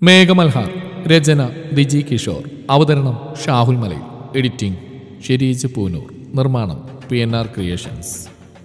മേഘമൽഹാർ രചന ദിജി കിഷോർ അവതരണം ഷാഹുൽ മലയിൽ എഡിറ്റിംഗ് ഷെരീജ് പൂനൂർ നിർമ്മാണം P N R creations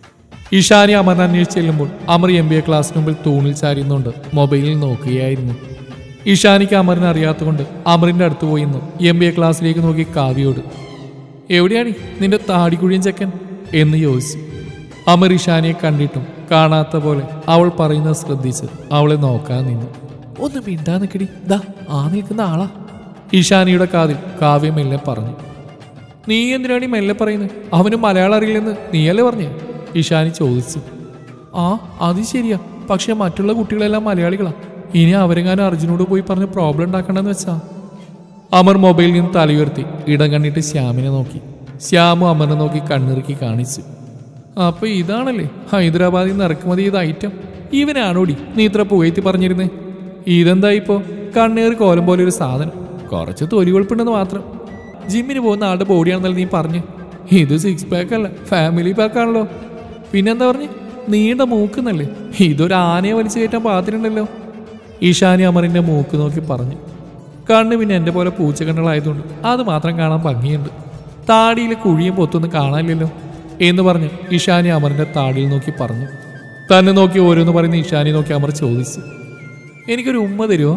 Ishani Amar അന്വേഷിച്ച് ചെല്ലുമ്പോൾ അമർ എം ബി എ ക്ലാസ്സിന് മുമ്പിൽ തൂണിൽ ചാരിയുന്നുണ്ട് മൊബൈലിൽ നോക്കുകയായിരുന്നു ഇഷാനിക്ക് അമറിനെ അറിയാത്തതുകൊണ്ട് അമറിന്റെ അടുത്ത് പോയി നിന്നു എം ബി എ ക്ലാസ്സിലേക്ക് നോക്കി കാവ്യോട് എവിടെയാണ് നിന്റെ താടിക്കുഴിയൻ ചെക്കൻ എന്ന് ചോദിച്ചു അമർ ഇഷാനിയെ കണ്ടിട്ടും കാണാത്ത പോലെ അവൾ പറയുന്നത് ശ്രദ്ധിച്ച് അവളെ നോക്കാൻ നിന്നു ഒന്ന് മിണ്ടാ നിക്കടി ദാ ആ നിൽക്കുന്ന ആളാ ഇഷാനിയുടെ കാതിൽ കാവ്യ മെല്ലെ പറഞ്ഞു നീ എന്തിനാണ് ഈ മെല്ലെ പറയുന്നത് അവന് മലയാളം അറിയില്ലെന്ന് നീയല്ലേ പറഞ്ഞേ ഇഷാനി ചോദിച്ചു ആ അത് ശരിയാ പക്ഷെ മറ്റുള്ള കുട്ടികളെല്ലാം മലയാളികളാ ഇനി അവരെങ്ങാനും അർജുനോട് പോയി പറഞ്ഞ് പ്രോബ്ലം ഉണ്ടാക്കണ്ടെന്ന് വെച്ചാ അമർ മൊബൈലിൽ നിന്ന് തലയുയർത്തി ഇടം കണ്ടിട്ട് ശ്യാമിനെ നോക്കി ശ്യാമു അമറിനെ നോക്കി കണ്ണിറുക്കി കാണിച്ചു അപ്പൊ ഇതാണല്ലേ ഹൈദരാബാദിൽ നിന്ന് ഇറക്കുമതി ചെയ്ത ഐറ്റം ഇവനാണോടി നീ ഇത്ര പുകയത്തി പറഞ്ഞിരുന്നേ ഇതെന്താ ഇപ്പോ കണ്ണേറി കോലം പോലെ ഒരു സാധനം കുറച്ച് തൊലി കൊഴുപ്പുണ്ടെന്ന് മാത്രം ജിമ്മിന് പോകുന്ന ആളുടെ ബോഡിയാണെന്നല്ലേ നീ പറഞ്ഞു ഇത് സിക്സ് പാക്ക് അല്ല ഫാമിലി പാക്ക് ആണല്ലോ പിന്നെന്താ പറഞ്ഞു നീണ്ട മൂക്കുന്നല്ലേ ഇതൊരു ആനയെ വലിച്ചു കയറ്റാൻ പാത്തിട്ടുണ്ടല്ലോ ഈശാനി അമറിന്റെ മൂക്ക് നോക്കി പറഞ്ഞു കണ്ണ് പിന്നെ എൻ്റെ പോലെ പൂച്ചക്കണ്ണുകളായതുകൊണ്ട് അത് മാത്രം കാണാൻ ഭംഗിയുണ്ട് താടിയിൽ കുഴിയും പൊത്തൊന്നും കാണാനില്ലല്ലോ എന്ന് പറഞ്ഞ് ഇഷാനി അമറിന്റെ താടിയിൽ നോക്കി പറഞ്ഞു തന്നെ നോക്കി ഓരോന്ന് പറയുന്ന ഇഷാനി നോക്കി അമർ ചോദിച്ചു എനിക്കൊരു ഉമ്മ തരുമോ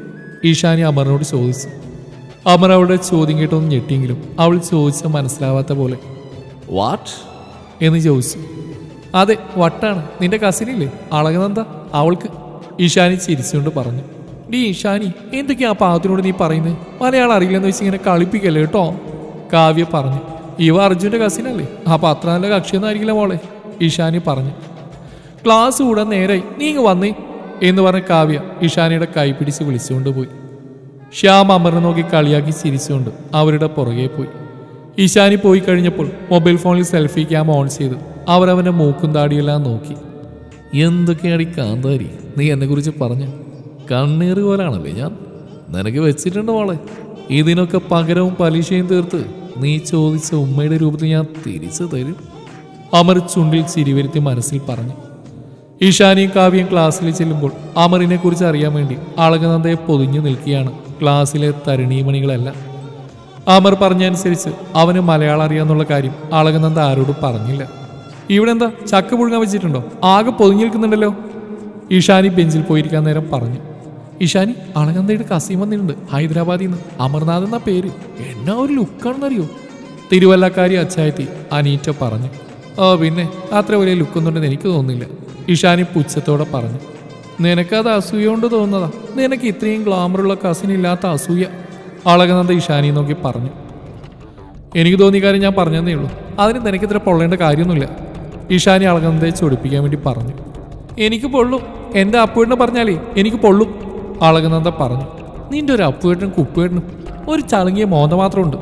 ഈശാനി അമറിനോട് ചോദിച്ചു അമർ അവളുടെ ചോദ്യം കേട്ടൊന്ന് ഞെട്ടിയെങ്കിലും അവൾ ചോദിച്ച മനസ്സിലാവാത്ത പോലെ വാട്ട് എന്ന് ചോദിച്ചു അതെ വട്ടാണ് നിന്റെ കസിനില്ലേ അളകനന്ദ അവൾക്ക് ഈശാനി ചിരിച്ചുകൊണ്ട് പറഞ്ഞു ഡീ ഈശാനി എന്തൊക്കെയാ ആ പാവത്തിനോട് നീ പറയുന്നത് മലയാളം അറിയില്ലെന്ന് വെച്ച് ഇങ്ങനെ കളിപ്പിക്കല്ലേ കേട്ടോ കാവ്യ പറഞ്ഞു ഇവ അർജുന്റെ കസിനല്ലേ അപ്പൊ അത്ര നല്ല കക്ഷിയൊന്നും ആയിരിക്കില്ല മോളെ ഈശാനി പറഞ്ഞു ക്ലാസ് കൂടാൻ നേരായി നീ ഇങ്ങ് വന്നേ എന്ന് പറഞ്ഞ കാവ്യ ഇഷാനിയുടെ കൈ പിടിച്ച് വിളിച്ചുകൊണ്ട് പോയി ശ്യാം അമറിനെ നോക്കി കളിയാക്കി ചിരിച്ചുകൊണ്ട് അവരുടെ പുറകെ പോയി ഇഷാനി പോയി കഴിഞ്ഞപ്പോൾ മൊബൈൽ ഫോണിൽ സെൽഫി ക്യാം ഓൺ ചെയ്ത് അവരവൻ്റെ മൂക്കും താടിയെല്ലാം നോക്കി എന്തൊക്കെയാണ് ഈ കാന്താരി നീ എന്നെ കുറിച്ച് പറഞ്ഞു കണ്ണീർ പോലാണല്ലേ ഞാൻ നിനക്ക് വെച്ചിട്ടുണ്ട് മോളെ ഇതിനൊക്കെ പകരവും പലിശയും തീർത്ത് നീ ചോദിച്ച ഉമ്മയുടെ രൂപത്തിൽ ഞാൻ തിരിച്ചു തരും അമർ ചുണ്ടിൽ ചിരിവരുത്തി മനസ്സിൽ പറഞ്ഞു ഈശാനിയും കാവ്യം ക്ലാസ്സിൽ ചെല്ലുമ്പോൾ അമറിനെ കുറിച്ച് അറിയാൻ വേണ്ടി അളകനന്ദയെ പൊതിഞ്ഞു നിൽക്കുകയാണ് ക്ലാസ്സിലെ തരുണീമണികളെല്ലാം അമർ പറഞ്ഞനുസരിച്ച് അവന് മലയാളം അറിയാന്നുള്ള കാര്യം അളകനന്ദ ആരോടും പറഞ്ഞില്ല ഇവിടെ എന്താ ചക്ക പുഴുങ്ങാൻ വെച്ചിട്ടുണ്ടോ ആകെ പൊതിഞ്ഞു നിൽക്കുന്നുണ്ടല്ലോ ഈശാനി ബെഞ്ചിൽ പോയിരിക്കാൻ നേരം പറഞ്ഞു ഈശാനി അളകനന്ദയുടെ കസീം വന്നിട്ടുണ്ട് ഹൈദരാബാദിൽ നിന്ന് അമർനാഥ് എന്ന പേര് എന്നാ ഒരു ലുക്കാണെന്നറിയോ തിരുവല്ലക്കാരി അച്ചായത്തി അനീറ്റ പറഞ്ഞു ഓ പിന്നെ അത്ര വലിയ ലുക്കൊന്നുണ്ടെന്ന് എനിക്ക് തോന്നുന്നില്ല ഇഷാനി പുച്ഛത്തോടെ പറഞ്ഞു നിനക്കത് അസൂയ കൊണ്ട് തോന്നുന്നതാ നിനക്ക് ഇത്രയും ഗ്ലാമറുള്ള കസിൻ ഇല്ലാത്ത അസൂയ അളകനന്ദ ഇഷാനി നോക്കി പറഞ്ഞു എനിക്ക് തോന്നിയ കാര്യം ഞാൻ പറഞ്ഞതേ ഉള്ളൂ അതിന് നിനക്ക് ഇത്ര പൊള്ളേണ്ട കാര്യമൊന്നുമില്ല ഇഷാനി അളകനന്ദയെ ചൊടിപ്പിക്കാൻ വേണ്ടി പറഞ്ഞു എനിക്ക് പൊള്ളും എൻ്റെ അപ്പുവേട്ടനെ പറഞ്ഞാലേ എനിക്ക് പൊള്ളും അളകനന്ദ പറഞ്ഞു നിന്റെ ഒരു അപ്പുവേട്ടനും കുപ്പുവേട്ടനും ഒരു ചളുങ്ങിയ മോന്ത മാത്രമുണ്ട്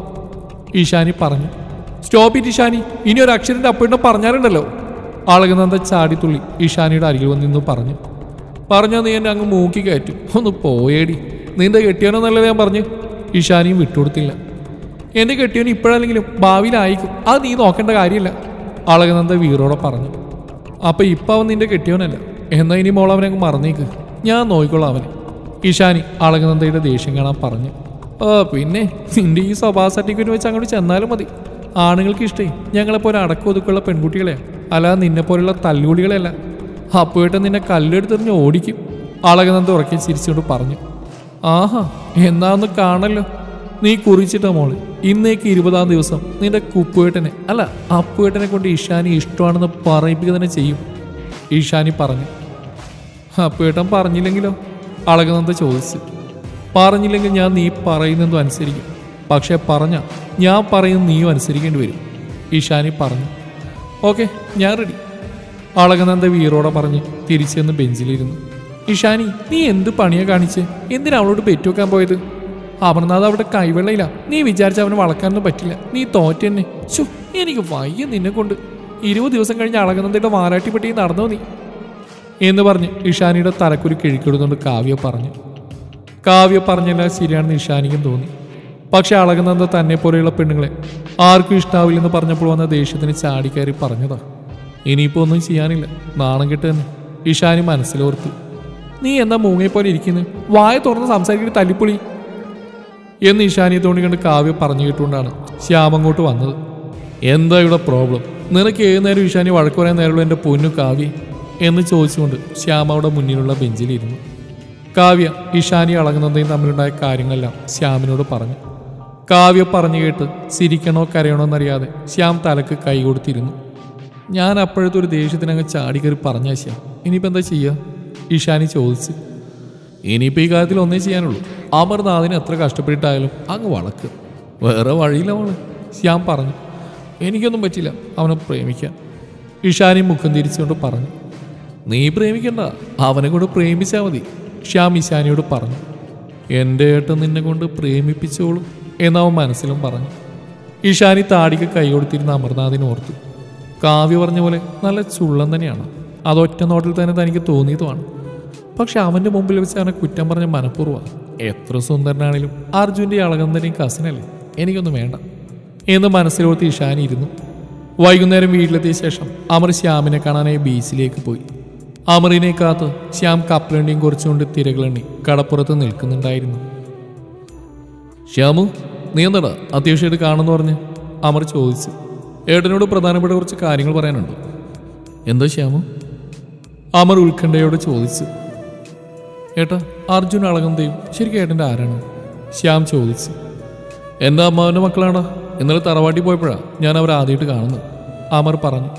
ഈശാനി പറഞ്ഞു സ്റ്റോപ്പ് ഇറ്റ് ഈശാനി ഇനി ഒരു അക്ഷരന്റെ അപ്പുവേട്ടനെ പറഞ്ഞാലുണ്ടല്ലോ അളകനന്ദ ചാടിത്തുള്ളി ഈശാനിയുടെ അരികിൽ വന്ന് നിന്ന് പറഞ്ഞു പറഞ്ഞാൽ നീ എന്നെ അങ്ങ് മൂക്കി കയറ്റും ഒന്ന് പോയേടി നിന്റെ കെട്ടിയവനെന്നല്ലേ ഞാൻ പറഞ്ഞു ഈശാനിയും വിട്ടുകൊടുത്തില്ല എന്റെ കെട്ടിയവൻ ഇപ്പോഴല്ലെങ്കിലും ഭാവിയിലായിരിക്കും അത് നീ നോക്കേണ്ട കാര്യമില്ല അളകനന്ദ വീറോടെ പറഞ്ഞു അപ്പൊ ഇപ്പൊ അവൻ നിന്റെ കെട്ടിയവനല്ല എന്നാ ഇനി മോൾ അവനെ അങ്ങ് മറന്നേക്ക് ഞാൻ നോക്കിക്കോളാം അവനെ ഈശാനി അളകനന്ദയുടെ ദേഷ്യം കാണാൻ പറഞ്ഞു ഓ പിന്നെ നിന്റെ ഈ സ്വഭാവ സർട്ടിഫിക്കറ്റ് വെച്ച് അങ്ങോട്ട് ചെന്നാലും മതി ആണുങ്ങൾക്ക് ഇഷ്ടേ ഞങ്ങളെപ്പോലെ അടക്കം ഒതുക്കുള്ള പെൺകുട്ടികളെ അല്ലാതെ നിന്നെ പോലുള്ള തല്ലുകുടികളെയല്ല അപ്പോയിട്ട് നിന്നെ കല്ലെടുത്തെറിഞ്ഞ് ഓടിക്കും അളകനന്ദ ഉറക്കി ചിരിച്ചുകൊണ്ട് പറഞ്ഞു ആഹാ എന്നാ ഒന്ന് കാണല്ലോ നീ കുറിച്ചിട്ട മോള് ഇന്നേക്ക് ഇരുപതാം ദിവസം നിന്റെ കുപ്പുവേട്ടനെ അല്ല അപ്പുവേട്ടനെ കൊണ്ട് ഈശാനി ഇഷ്ടമാണെന്ന് പറയിപ്പിക്കുക തന്നെ ചെയ്യും ഈശാനി പറഞ്ഞു അപ്പുവേട്ടൻ പറഞ്ഞില്ലെങ്കിലോ അളകനന്ദ ചോദിച്ചു പറഞ്ഞില്ലെങ്കിൽ ഞാൻ നീ പറയുന്നതും അനുസരിക്കും പക്ഷെ പറഞ്ഞ ഞാൻ പറയുന്നത് നീയും അനുസരിക്കേണ്ടി വരും ഈശാനി പറഞ്ഞു ഓക്കെ ഞാൻ റെഡി അളകനന്ദ വീറോടെ പറഞ്ഞ് തിരിച്ചെന്ന് ബെഞ്ചിലിരുന്നു ഇഷാനി നീ എന്ത് പണിയാ കാണിച്ച് എന്തിനാ അവളോട് പെറ്റുവെക്കാൻ പോയത് അമർനാഥ് അവിടെ കൈവെള്ളയില്ല നീ വിചാരിച്ച അവനെ വളക്കാനൊന്നും പറ്റില്ല നീ തോറ്റ തന്നെ ശോ എനിക്ക് വയ്യ നിന്നെ കൊണ്ട് ഇരുപത് ദിവസം കഴിഞ്ഞ് അളകനന്ദയുടെ മാരാട്ടിപ്പെട്ടി നടന്നോ നീ എന്ന് പറഞ്ഞ് ഇഷാനിയുടെ തലക്കുരു കിഴിക്കിടുന്നുണ്ട് കാവ്യ പറഞ്ഞു കാവ്യ പറഞ്ഞല്ല ശരിയാണെന്ന് ഇഷാനിക്കും തോന്നി പക്ഷെ അളകനന്ദ തന്നെ പോലെയുള്ള പെണ്ണുങ്ങളെ ആർക്കും ഇഷ്ടാവില്ലെന്ന് പറഞ്ഞപ്പോൾ വന്ന ദേഷ്യത്തിന് ചാടിക്കയറി പറഞ്ഞതാ ഇനിയിപ്പോൾ ഒന്നും ചെയ്യാനില്ല നാണം കെട്ട് തന്നെ ഇഷാനി മനസ്സിലോർത്തു നീ എന്താ മൂങ്ങയെപ്പോലെ ഇരിക്കുന്നു വായ തുറന്ന് സംസാരിക്കുന്ന തല്ലിപ്പൊളി എന്ന് ഇഷാനിയെ തോണി കണ്ട് കാവ്യ പറഞ്ഞു കേട്ടുകൊണ്ടാണ് ശ്യാം അങ്ങോട്ട് വന്നത് എന്താ ഇവിടെ പ്രോബ്ലം നിനക്ക് ഏത് നേരം ഇഷാനി വഴക്ക് പറയാൻ നേരമുള്ള എൻ്റെ പൊന്നു കാവ്യ എന്ന് ചോദിച്ചുകൊണ്ട് ശ്യാം അവിടെ മുന്നിലുള്ള ബെഞ്ചിലിരുന്നു കാവ്യ ഇഷാനി അളകുന്നതേയും തമ്മിലുണ്ടായ കാര്യങ്ങളെല്ലാം ശ്യാമിനോട് പറഞ്ഞു കാവ്യ പറഞ്ഞു കേട്ട് ചിരിക്കണോ കരയണോ എന്നറിയാതെ ശ്യാം തലക്ക് കൈ കൊടുത്തിരുന്നു ഞാൻ അപ്പോഴത്തെ ഒരു ദേഷ്യത്തിനങ്ങ് ചാടിക്കറി പറഞ്ഞ ശ്യാം ഇനിയിപ്പോൾ എന്താ ചെയ്യുക ഇഷാനി ചോദിച്ചു ഇനിയിപ്പോൾ ഈ കാര്യത്തിൽ ഒന്നേ ചെയ്യാനുള്ളൂ അമർനാഥിനെ എത്ര കഷ്ടപ്പെട്ടിട്ടായാലും അങ്ങ് വളക്ക് വേറെ വഴിയില്ല അവള് ശ്യാം പറഞ്ഞു എനിക്കൊന്നും പറ്റില്ല അവനെ പ്രേമിക്കാൻ ഇഷാനി മുഖം തിരിച്ചുകൊണ്ട് പറഞ്ഞു നീ പ്രേമിക്കണ്ട അവനെ കൊണ്ട് പ്രേമിച്ചാൽ മതി ശ്യാം ഇഷാനിയോട് പറഞ്ഞു എൻ്റെ ഏട്ടൻ നിന്നെ കൊണ്ട് പ്രേമിപ്പിച്ചോളും എന്നവൻ മനസ്സിലും പറഞ്ഞു ഇഷാനി താടിക്ക് കൈ കൊടുത്തിരുന്ന അമർനാഥിനെ ഓർത്തു കാവ്യ പറഞ്ഞ പോലെ നല്ല ചുള്ളൻ തന്നെയാണ് അതൊറ്റ നോട്ടിൽ തന്നെ തനിക്ക് തോന്നിയതുമാണ് പക്ഷെ അവന്റെ മുമ്പിൽ വെച്ച് അവനെ കുറ്റം പറഞ്ഞ മനഃപൂർവ്വം എത്ര സുന്ദരനാണേലും അർജുൻ്റെ അളകന്തനെയും കസിനല്ലേ എനിക്കൊന്നും വേണ്ട എന്ന് മനസ്സിലോർത്ത് ഇഷാനി ഇരുന്നു വൈകുന്നേരം വീട്ടിലെത്തിയ ശേഷം അമർ ശ്യാമിനെ കാണാനായി ബീച്ചിലേക്ക് പോയി അമറിനെ കാത്ത് ശ്യാം കപ്പലണ്ടിയും കുറച്ചുകൊണ്ട് തിരകളെണ്ണി കടപ്പുറത്ത് നിൽക്കുന്നുണ്ടായിരുന്നു ശ്യാമു നീ എന്താടാ അത്യാവശ്യമായിട്ട് കാണുമെന്ന് പറഞ്ഞ് അമർ ചോദിച്ചു ഏട്ടനോട് പ്രധാനപ്പെട്ട കുറച്ച് കാര്യങ്ങൾ പറയാനുണ്ട് എന്താ ശ്യാമു അമർ ഉത്കണ്ഠയോട് ചോദിച്ചു ഏട്ടാ അർജുൻ അളകന്തയും ശരിക്കും ഏട്ടൻ്റെ ആരാണ് ശ്യാം ചോദിച്ചു എൻ്റെ അമ്മാവൻ്റെ മക്കളാണ് ഇന്നലെ തറവാട്ടി പോയപ്പോഴാണ് ഞാൻ അവരെ ആദ്യമായിട്ട് കാണുന്നത് അമർ പറഞ്ഞു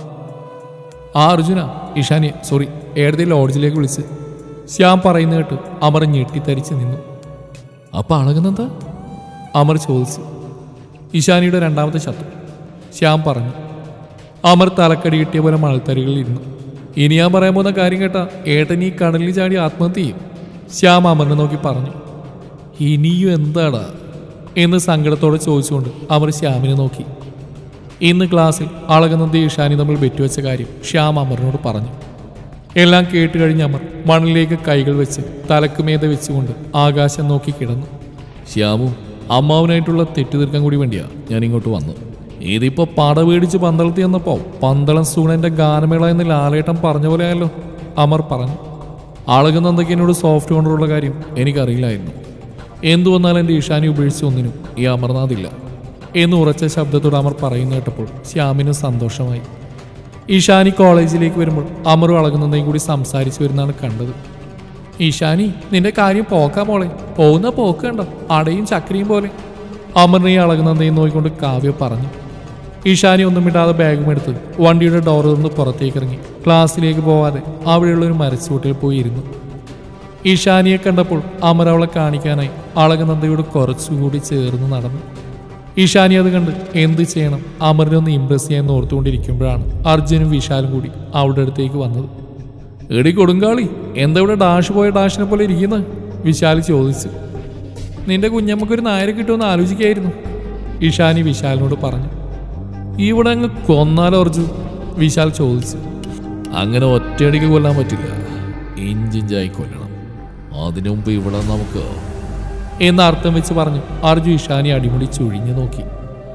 ആ അർജുന ഇഷാനിയെ സോറി ഏടത്തെ ലോഡ്ജിലേക്ക് വിളിച്ച് ശ്യാം പറയുന്ന കേട്ട് അമർ ഞെട്ടിത്തരിച്ച് നിന്നു അപ്പം അളകുന്നെന്താ അമർ ചോദിച്ചു ഇഷാനിയുടെ രണ്ടാമത്തെ ശത്രു ശ്യാം പറഞ്ഞു അമർ തലക്കടി കിട്ടിയ പോലെ മണൽത്തരികളിൽ ഇരുന്നു ഇനി ഞാൻ പറയാൻ പോകുന്ന കാര്യം കേട്ടാ ഏട്ടൻ ഈ കടലിൽ ചാടി ആത്മഹത്യ ചെയ്യും ശ്യാം അമറിനെ നോക്കി പറഞ്ഞു ഇനിയും എന്താടാ എന്ന് സങ്കടത്തോടെ ചോദിച്ചുകൊണ്ട് അമർ ശ്യാമിനെ നോക്കി ഇന്ന് ക്ലാസ്സിൽ അളകനന്ദി ഇഷാനി തമ്മിൽ വെറ്റുവെച്ച കാര്യം ശ്യാം അമറിനോട് പറഞ്ഞു എല്ലാം കേട്ട് കഴിഞ്ഞ അമർ മണ്ണിലേക്ക് കൈകൾ വെച്ച് തലക്കുമേത വെച്ചുകൊണ്ട് ആകാശം നോക്കി കിടന്നു ശ്യാമു അമ്മാവനായിട്ടുള്ള തെറ്റ് തീർക്കാൻ കൂടി വേണ്ടിയാ ഞാൻ ഇങ്ങോട്ട് വന്നത് ഇതിപ്പോ പട പേടിച്ച് പന്തളത്തി വന്നപ്പോ പന്തളം സൂണന്റെ ഗാനമേള എന്ന് ലാലേട്ടൻ പറഞ്ഞ പോലെ ആയല്ലോ അമർ പറഞ്ഞു അളകുന്നതൊക്കെ എന്നോട് സോഫ്റ്റ് കൊണ്ടുള്ള കാര്യം എനിക്കറിയില്ലായിരുന്നു എന്തു വന്നാലും എൻ്റെ ഇഷാനി ഉപേക്ഷിച്ച് ഒന്നിനും ഈ അമർനാഥില്ല എന്ന് ഉറച്ച ശബ്ദത്തോട് അമർ പറയുന്ന കേട്ടപ്പോൾ ശ്യാമിന് സന്തോഷമായി ഇഷാനി കോളേജിലേക്ക് വരുമ്പോൾ അമറും അളകുന്നതേയും കൂടി സംസാരിച്ചു വരുന്നതാണ് കണ്ടത് ഈശാനി നിന്റെ കാര്യം പോക്കാ മോളെ പോകുന്ന പോക്ക് കണ്ടോ അടയും ചക്രയും പോലെ അമറിനെ അളകുന്നതേയും നോക്കിക്കൊണ്ട് കാവ്യ പറഞ്ഞു ഈശാനി ഒന്നും ഇടാതെ ബാഗും എടുത്ത് വണ്ടിയുടെ ഡോർ തുറന്ന് പുറത്തേക്ക് ഇറങ്ങി ക്ലാസ്സിലേക്ക് പോവാതെ അവിടെയുള്ള ഒരു മരച്ചുവട്ടിൽ പോയി ഇരുന്നു ഈശാനിയെ കണ്ടപ്പോൾ അമർ അവളെ കാണിക്കാനായി അളകനന്ദയോട് കുറച്ചുകൂടി ചേർന്ന് നടന്നു ഈശാനി അത് കണ്ട് എന്ത് ചെയ്യണം അമറിനെ ഒന്ന് ഇംപ്രസ് ചെയ്യാൻ ഓർത്തുകൊണ്ടിരിക്കുമ്പോഴാണ് അർജുനും വിശാലും കൂടി അവളുടെ അടുത്തേക്ക് വന്നത് എടി കൊടുങ്കാളി എന്താ ഇവിടെ ഡാഷ് പോയ ഡാഷിനെ പോലെ ഇരിക്കുന്നത് വിശാൽ ചോദിച്ചു നിന്റെ കുഞ്ഞമ്മക്കൊരു നായരെ കിട്ടുമെന്ന് ആലോചിക്കായിരുന്നു ഇഷാനി വിശാലിനോട് പറഞ്ഞു ഇവിടെ അങ്ങ് കൊന്നാലോ അർജു വിശാൽ ചോദിച്ചു അങ്ങനെ ഒറ്റയടിക്ക് കൊല്ലാൻ പറ്റില്ല ഇഞ്ചിഞ്ചായി കൊല്ലണം അതിനു മുമ്പ് ഇവിടെ നമുക്ക് എന്ന അർത്ഥം വെച്ച് പറഞ്ഞു അർജു ഇഷാനി അടിമുടി ചുഴിഞ്ഞു നോക്കി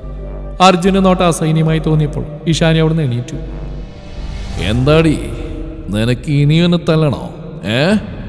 അർജുന് നോട്ട അസൈന്യമായി തോന്നിയപ്പോൾ ഇഷാനി അവിടുന്ന് എണീറ്റു എന്താടി നിനക്ക് ഇനിയും എന്നെ തല്ലണോ ഏ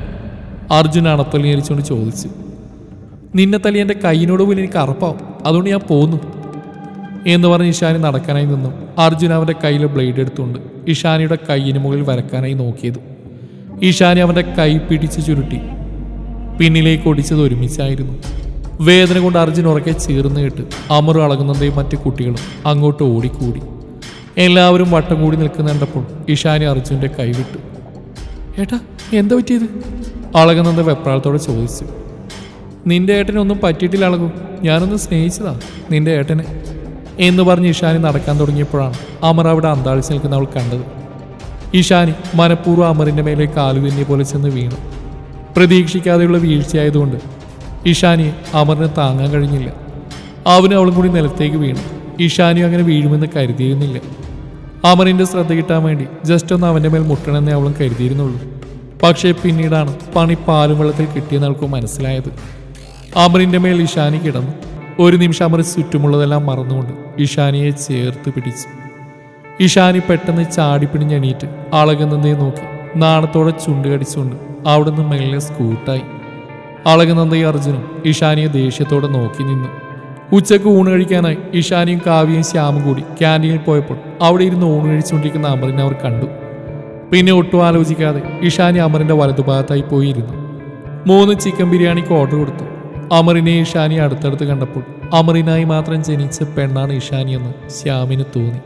അർജുൻ അണപ്പല്ലിരിച്ചുകൊണ്ട് ചോദിച്ചു നിന്നെ തല്ലി എൻ്റെ കൈയിനോട് പോലും എനിക്ക് അറപ്പാവും അതുകൊണ്ട് ഞാൻ പോന്നു എന്ന് പറഞ്ഞ് ഇഷാനി നടക്കാനായി നിന്നു അർജുൻ അവൻ്റെ കയ്യിൽ ബ്ലേഡ് എടുത്തുകൊണ്ട് ഇഷാനിയുടെ കൈയിന് മുകളിൽ വരക്കാനായി നോക്കിയത് ഇഷാനി അവൻ്റെ കൈ പിടിച്ച് ചുരുട്ടി പിന്നിലേക്ക് ഒടിച്ചത് ഒരുമിച്ചായിരുന്നു വേദന കൊണ്ട് അർജുൻ ഉറക്കെ ചീർന്ന് കേട്ട് അമറും അളകുന്നതേയും മറ്റു കുട്ടികളും അങ്ങോട്ട് ഓടിക്കൂടി എല്ലാവരും വട്ടം കൂടി നിൽക്കുന്ന കണ്ടപ്പോൾ ഇഷാനി അർജുൻ്റെ കൈവിട്ടു ഏട്ടാ എന്താ പറ്റിയത് അളകുന്നത് വെപ്രാളത്തോടെ ചോദിച്ചു നിന്റെ ഏട്ടനെ ഒന്നും പറ്റിയിട്ടില്ല അളകു ഞാനൊന്ന് സ്നേഹിച്ചതാ നിന്റെ ഏട്ടനെ എന്ന് പറഞ്ഞ് ഇഷാനി നടക്കാൻ തുടങ്ങിയപ്പോഴാണ് അമർ അവിടെ അന്താളിച്ച് നിൽക്കുന്ന അവൾ കണ്ടത് ഇഷാനി മനഃപൂർവ്വം അമറിന്റെ മേലെ കാലുവിനെ പോലെ ചെന്ന് വീണു പ്രതീക്ഷിക്കാതെയുള്ള വീഴ്ചയായതുകൊണ്ട് ഇഷാനിയെ അമറിന് താങ്ങാൻ കഴിഞ്ഞില്ല അവനും അവളും കൂടി നിലത്തേക്ക് വീണു ഇഷാനി അങ്ങനെ വീഴുമെന്ന് കരുതിയിരുന്നില്ല അമറിന്റെ ശ്രദ്ധ കിട്ടാൻ വേണ്ടി ജസ്റ്റ് ഒന്ന് അവന്റെ മേൽ മുട്ടണമെന്നേ അവളും കരുതിയിരുന്നുള്ളൂ പക്ഷേ പിന്നീടാണ് പണി പാലും വെള്ളത്തിൽ കിട്ടിയെന്ന് അവൾക്ക് മനസ്സിലായത് അമറിന്റെ മേൽ ഇഷാനി കിടന്നു ഒരു നിമിഷം അമർ ചുറ്റുമുള്ളതെല്ലാം മറന്നുകൊണ്ട് ഇഷാനിയെ ചേർത്ത് പിടിച്ചു ഇഷാനി പെട്ടെന്ന് ചാടി പിടിഞ്ഞെണീറ്റ് അളകുന്നതേ നോക്കി നാണത്തോടെ ചുണ്ടുകടിച്ചുകൊണ്ട് അവിടുന്ന് മെല്ലെ സ്കൂട്ടായി അളകുനന്ദയും അർജുനും ഇഷാനിയെ ദേഷ്യത്തോടെ നോക്കി നിന്നു ഉച്ചക്ക് ഊണ് കഴിക്കാനായി ഇഷാനിയും കാവ്യയും ശ്യാമും കൂടി ക്യാൻറ്റീനിൽ പോയപ്പോൾ അവിടെ ഇരുന്ന് ഊണ് കഴിച്ചുകൊണ്ടിരിക്കുന്ന അമറിനെ അവർ കണ്ടു പിന്നെ ഒട്ടും ആലോചിക്കാതെ ഇഷാനി അമറിന്റെ വലതുഭാഗത്തായി പോയിരുന്നു മൂന്ന് ചിക്കൻ ബിരിയാണിക്ക് ഓർഡർ കൊടുത്തു അമറിനെ ഇഷാനി അടുത്തടുത്ത് കണ്ടപ്പോൾ അമറിനായി മാത്രം ജനിച്ച പെണ്ണാണ് ഇഷാനി എന്ന് ശ്യാമിന് തോന്നി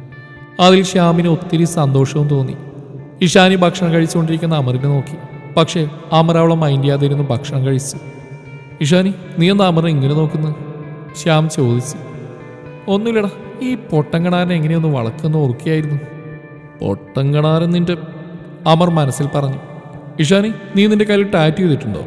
അതിൽ ശ്യാമിന് ഒത്തിരി സന്തോഷവും തോന്നി ഇഷാനി ഭക്ഷണം കഴിച്ചുകൊണ്ടിരിക്കുന്ന അമറിനെ നോക്കി പക്ഷേ അമർ അവളെ മൈൻഡ് ചെയ്യാതിരുന്ന് ഭക്ഷണം കഴിച്ചു ഇഷാനി നീ എന്താ അമറിനെ ഇങ്ങനെ നോക്കുന്നത് ശ്യാം ചോദിച്ചു ഒന്നുമില്ലടാ ഈ പൊട്ടങ്കണാരനെ എങ്ങനെയൊന്ന് വളക്കുന്ന ഓർക്കുകയായിരുന്നു പൊട്ടങ്കണാരൻ നിന്റെ അമർ മനസ്സിൽ പറഞ്ഞു ഇഷാനി നീ നിന്റെ കയ്യിൽ ടാറ്റു ചെയ്തിട്ടുണ്ടോ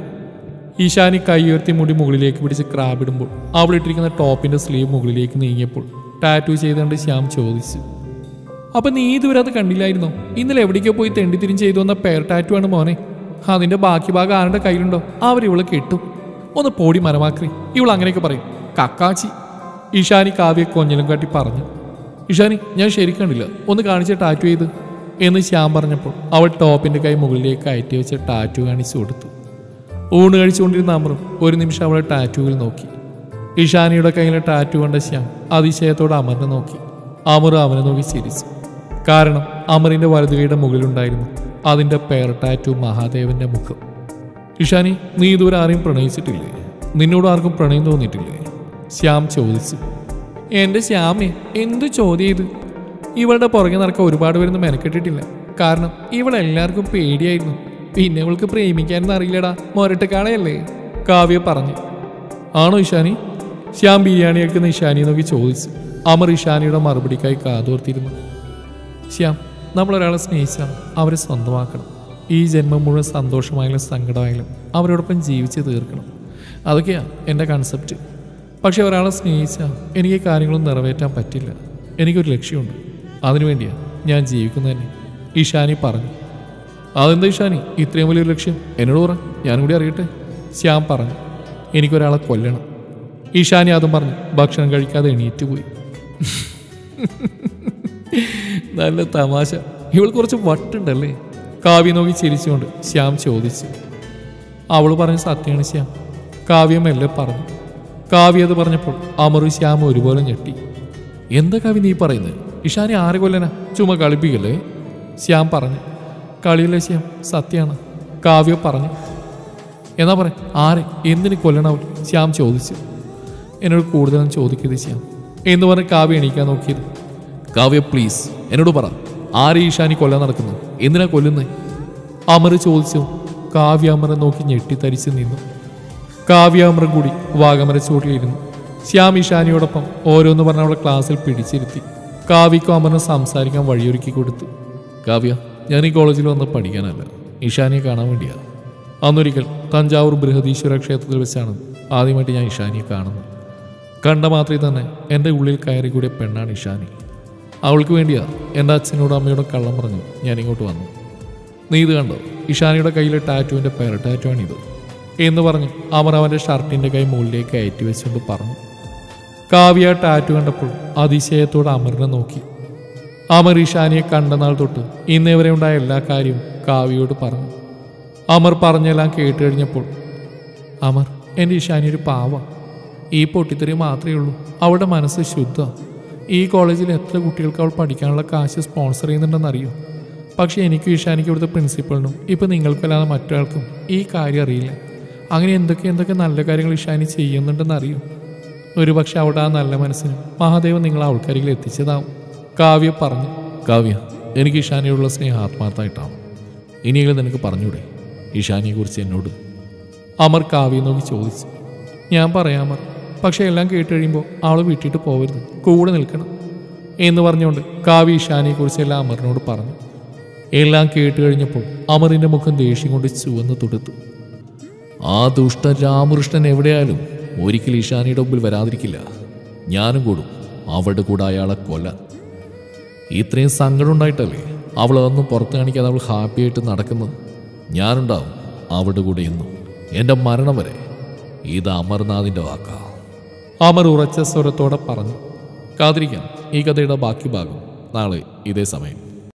ഈശാനി കൈ ഉയർത്തി മുടി മുകളിലേക്ക് പിടിച്ച് ക്രാബിടുമ്പോൾ അവൾ ഇട്ടിരിക്കുന്ന ടോപ്പിന്റെ സ്ലീവ് മുകളിലേക്ക് നീങ്ങിയപ്പോൾ ടാറ്റു ചെയ്തുകൊണ്ട് ശ്യാം ചോദിച്ചു അപ്പൊ നീ ഇതുവരെ അത് കണ്ടില്ലായിരുന്നോ ഇന്നലെ എവിടേക്കോ പോയി തെണ്ടി തിരിഞ്ഞ് ചെയ്തു വന്ന പേർ ടാറ്റു ആണ് മോനെ അതിന്റെ ബാക്കി ഭാഗം ആരുടെ കയ്യിലുണ്ടോ അവർ ഇവളെ കെട്ടും ഒന്ന് പോടി മരമാക്രി ഇവൾ അങ്ങനെയൊക്കെ പറയും കക്കാച്ചി ഇഷാനി കാവ്യ കൊഞ്ഞലും കാട്ടി പറഞ്ഞു ഇഷാനി ഞാൻ ശരിക്കും കണ്ടില്ല ഒന്ന് കാണിച്ച ടാറ്റു ചെയ്ത് എന്ന് ശ്യാം പറഞ്ഞപ്പോൾ അവൾ ടോപ്പിന്റെ കൈ മുകളിലേക്ക് കയറ്റി വെച്ച് ടാറ്റു കാണിച്ചു കൊടുത്തു ഊണ് കഴിച്ചുകൊണ്ടിരുന്ന അമറും ഒരു നിമിഷം അവളെ ടാറ്റുവിൽ നോക്കി ഇഷാനിയുടെ കയ്യിലെ ടാറ്റു കണ്ട ശ്യാം അതിശയത്തോടെ അമറിനെ നോക്കി അമർ അവനെ നോക്കി ചിരിച്ചു കാരണം അമറിന്റെ വലതുകൈയുടെ മുകളിലുണ്ടായിരുന്നു അതിന്റെ പേർ ടാറ്റു മഹാദേവന്റെ മുഖം ഇഷാനി നീ ഇതുവരെ ആരെയും പ്രണയിച്ചിട്ടില്ലേ നിന്നോട് ആർക്കും പ്രണയം തോന്നിയിട്ടില്ലേ ശ്യാം ചോദിച്ചു എന്റെ ശ്യാമേ എന്തു ചോദ്യം ഇത് ഇവളുടെ പുറകെ നടക്കാൻ ഒരുപാട് പേരൊന്നും മെനക്കെട്ടിട്ടില്ല കാരണം ഇവളെല്ലാവർക്കും പേടിയായിരുന്നു പിന്നെ ഇവൾക്ക് പ്രേമിക്കാനൊന്നും അറിയില്ലടാ മൊരട്ടക്കാളയല്ലേ കാവ്യ പറഞ്ഞു ആണോ ഇഷാനി ശ്യാം ബിരിയാണി കഴിക്കുന്ന ഇഷാനിയെ നോക്കി ചോദിച്ചു അമർ ഇഷാനിയുടെ മറുപടിക്കായി കാതോർത്തിരുന്നു ശ്യാം നമ്മളൊരാളെ സ്നേഹിച്ചാൽ അവരെ സ്വന്തമാക്കണം ഈ ജന്മം മുഴുവൻ സന്തോഷമായാലും സങ്കടമായാലും അവരോടൊപ്പം ജീവിച്ച് തീർക്കണം അതൊക്കെയാണ് എൻ്റെ കൺസെപ്റ്റ് പക്ഷെ ഒരാളെ സ്നേഹിച്ചാൽ എനിക്ക് ഈ കാര്യങ്ങളൊന്നും നിറവേറ്റാൻ പറ്റില്ല എനിക്കൊരു ലക്ഷ്യമുണ്ട് അതിനുവേണ്ടിയാണ് ഞാൻ ജീവിക്കുന്നത് തന്നെ ഇഷാനി പറഞ്ഞു അതെന്താ ഇഷാനി ഇത്രയും വലിയൊരു ലക്ഷ്യം എന്നോട് പറ ഞാനും കൂടി അറിയട്ടെ ശ്യാം പറഞ്ഞു എനിക്കൊരാളെ കൊല്ലണം ഇഷാനി അതും പറഞ്ഞു ഭക്ഷണം കഴിക്കാതെ എണീറ്റ് പോയി നല്ല തമാശ ഇവൾ കുറച്ച് വട്ടുണ്ടല്ലേ കാവ്യ നോക്കി ചിരിച്ചുകൊണ്ട് ശ്യാം ചോദിച്ചു അവൾ പറഞ്ഞ സത്യമാണ് ശ്യാം കാവ്യ മെല്ലെ പറഞ്ഞു കാവ്യ അത് പറഞ്ഞപ്പോൾ അമറു ശ്യാം ഒരുപോലെ ഞെട്ടി എന്താ കവി നീ പറയുന്നത് ഇഷാനി ആരെ കൊല്ലനാ ചുമ കളിപ്പിക്കല്ലേ ശ്യാം പറഞ്ഞു കളിയല്ലേ ശ്യാം സത്യമാണ് കാവ്യ പറഞ്ഞു എന്നാ പറ ആരെ എന്തിന് കൊല്ലണവൾ ശ്യാം ചോദിച്ചു എന്നോട് കൂടുതലും ചോദിക്കരുത് ശ്യാം എന്ന് പറഞ്ഞ് കാവ്യ എണീക്കാൻ നോക്കിയത് കാവ്യ പ്ലീസ് എന്നോട് പറ ആരെ ഈശാനി കൊല്ലാൻ നടക്കുന്നു എന്തിനാ കൊല്ലുന്നേ അമർ ചോദിച്ചു കാവ്യ അമറെ നോക്കി ഞെട്ടിത്തരിച്ച് നിന്നു കാവ്യ അമറും കൂടി വാഗമര ചൂട്ടിലിരുന്നു ശ്യാം ഇഷാനിയോടൊപ്പം ഓരോന്ന് പറഞ്ഞ അവളെ ക്ലാസ്സിൽ പിടിച്ചിരുത്തി കാവ്യക്കും അമറിന് സംസാരിക്കാൻ വഴിയൊരുക്കി കൊടുത്തു കാവ്യ ഞാൻ ഈ കോളേജിൽ വന്ന് പഠിക്കാനല്ല ഇഷാനിയെ കാണാൻ വേണ്ടിയാ അന്നൊരിക്കൽ തഞ്ചാവൂർ ബൃഹദീശ്വര ക്ഷേത്രത്തിൽ വെച്ചാണ് ആദ്യമായിട്ട് ഞാൻ ഇഷാനിയെ കാണുന്നത് കണ്ട മാത്രമേ തന്നെ എൻ്റെ ഉള്ളിൽ കയറി കൂടിയ പെണ്ണാണ് ഇഷാനി അവൾക്ക് വേണ്ടിയാ എൻ്റെ അച്ഛനോടും അമ്മയോടും കള്ളം പറഞ്ഞു ഞാൻ ഇങ്ങോട്ട് വന്നു നീ ഇത് കണ്ടോ ഇഷാനിയുടെ കയ്യിലെ ടാറ്റുവിൻ്റെ പേര് ടാറ്റുവാണിത് എന്ന് പറഞ്ഞു അവർ അവൻ്റെ ഷർട്ടിൻ്റെ കൈ മുകളിലേക്ക് കയറ്റി വെച്ചുകൊണ്ട് പറഞ്ഞു കാവ്യ ടാറ്റു കണ്ടപ്പോൾ അതിശയത്തോടെ അമറിനെ നോക്കി അമർ ഇഷാനിയെ കണ്ട നാൾ തൊട്ട് ഇന്നേ വരെ ഉണ്ടായ എല്ലാ കാര്യവും കാവ്യയോട് പറഞ്ഞു അമർ പറഞ്ഞെല്ലാം കേട്ട് കഴിഞ്ഞപ്പോൾ അമർ എൻ്റെ ഇഷാനി ഒരു പാവ ഈ പൊട്ടിത്തെറി മാത്രമേ ഉള്ളൂ അവളുടെ മനസ്സ് ശുദ്ധ ഈ കോളേജിൽ എത്ര കുട്ടികൾക്ക് അവൾ പഠിക്കാനുള്ള കാശ് സ്പോൺസർ ചെയ്യുന്നുണ്ടെന്നറിയോ പക്ഷേ എനിക്കും ഇഷാനിക്കും ഇവിടുത്തെ പ്രിൻസിപ്പളിനും ഇപ്പം നിങ്ങൾക്കല്ലാതെ മറ്റൊരാൾക്കും ഈ കാര്യം അറിയില്ല അങ്ങനെ എന്തൊക്കെ എന്തൊക്കെ നല്ല കാര്യങ്ങൾ ഇഷാനി ചെയ്യുന്നുണ്ടെന്നറിയോ ഒരു പക്ഷെ അവിടെ ആ നല്ല മനസ്സിന് മഹാദേവൻ നിങ്ങൾ അവൾക്കരികിൽ എത്തിച്ചതാവും കാവ്യ പറഞ്ഞു കാവ്യ എനിക്ക് ഇഷാനിയോടുള്ള സ്നേഹം ആത്മാർത്ഥമായിട്ടാണ് ഇനിയെങ്കിലും നിനക്ക് പറഞ്ഞൂടെ ഇഷാനിയെക്കുറിച്ച് എന്നോട് അമർ കാവ്യ നോക്കി ചോദിച്ചു ഞാൻ പറയാമർ പക്ഷെ എല്ലാം കേട്ട് കഴിയുമ്പോൾ അവൾ വിട്ടിട്ട് പോകരുത് കൂടെ നിൽക്കണം എന്ന് പറഞ്ഞുകൊണ്ട് കാവ്യ ഇഷാനിയെക്കുറിച്ച് എല്ലാം അമറിനോട് പറഞ്ഞു എല്ലാം കേട്ട് കഴിഞ്ഞപ്പോൾ അമറിന്റെ മുഖം ദേഷ്യം കൊണ്ട് ചുവന്ന് തുടുത്തു ആ ദുഷ്ട രാമകൃഷ്ണൻ എവിടെയായാലും ഒരിക്കലും ഇഷാനിയുടെ മുമ്പിൽ വരാതിരിക്കില്ല ഞാനും കൂടും അവളുടെ കൂടെ അയാളെ കൊല്ലാൻ ഇത്രയും സങ്കടം ഉണ്ടായിട്ടല്ലേ അവൾ അതൊന്നും പുറത്ത് കാണിക്കാതെ അവൾ ഹാപ്പി ആയിട്ട് നടക്കുന്നത് ഞാനുണ്ടാവും അവളുടെ കൂടെ എന്നും എൻ്റെ മരണം വരെ ഇത് അമർനാഥിൻ്റെ വാക്കാ അമർ ഉറച്ച സ്വരത്തോടെ പറഞ്ഞു കാതിരിക്കാം ഈ കഥയുടെ ബാക്കി ഭാഗം നാളെ ഇതേ സമയം